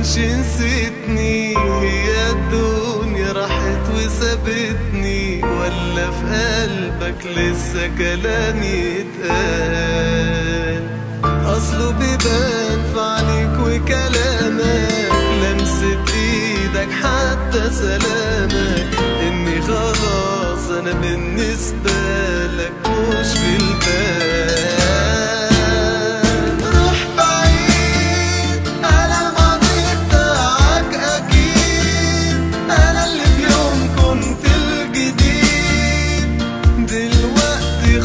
تكونش نسيتني هي الدنيا راحت وسابتني ولا في قلبك لسه كلام يتقال اصله بيبان في عليك وكلامك لمسة ايدك حتى سلامك اني خلاص انا بالنسبة لك مش في البال روح بعيد على الماضي بتاعك اكيد انا اللي في يوم كنت الجديد دلوقتي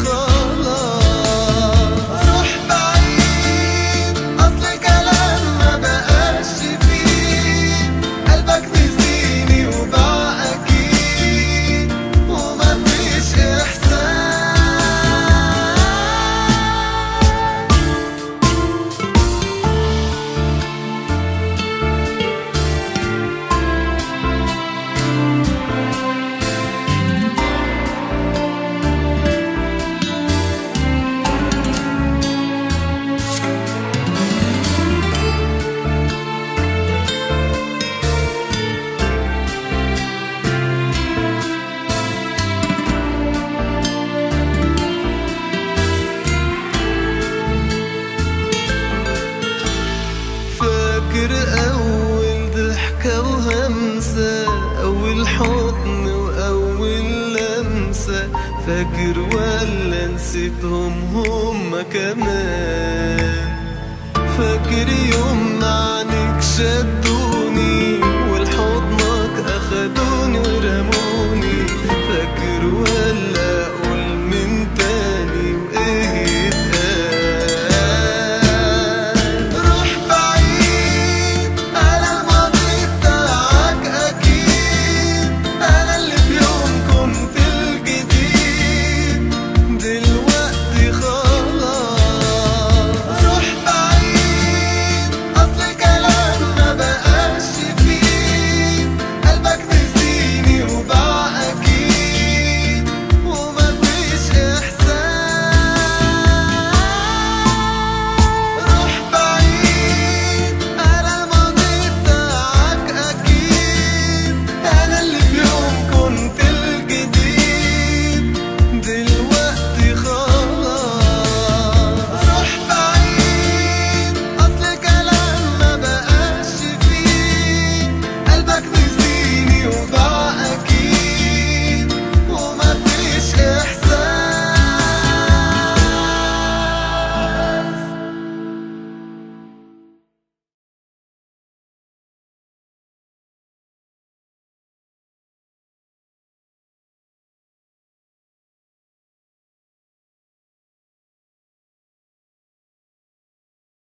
خلاص روح بعيد اصل كلام ما بقاش فيه قلبك نسيني وباع اكيد وما فيش احساس فاكر أول ضحكة وهمسة أول حضن وأول لمسة فاكر ولا نسيتهم هما كمان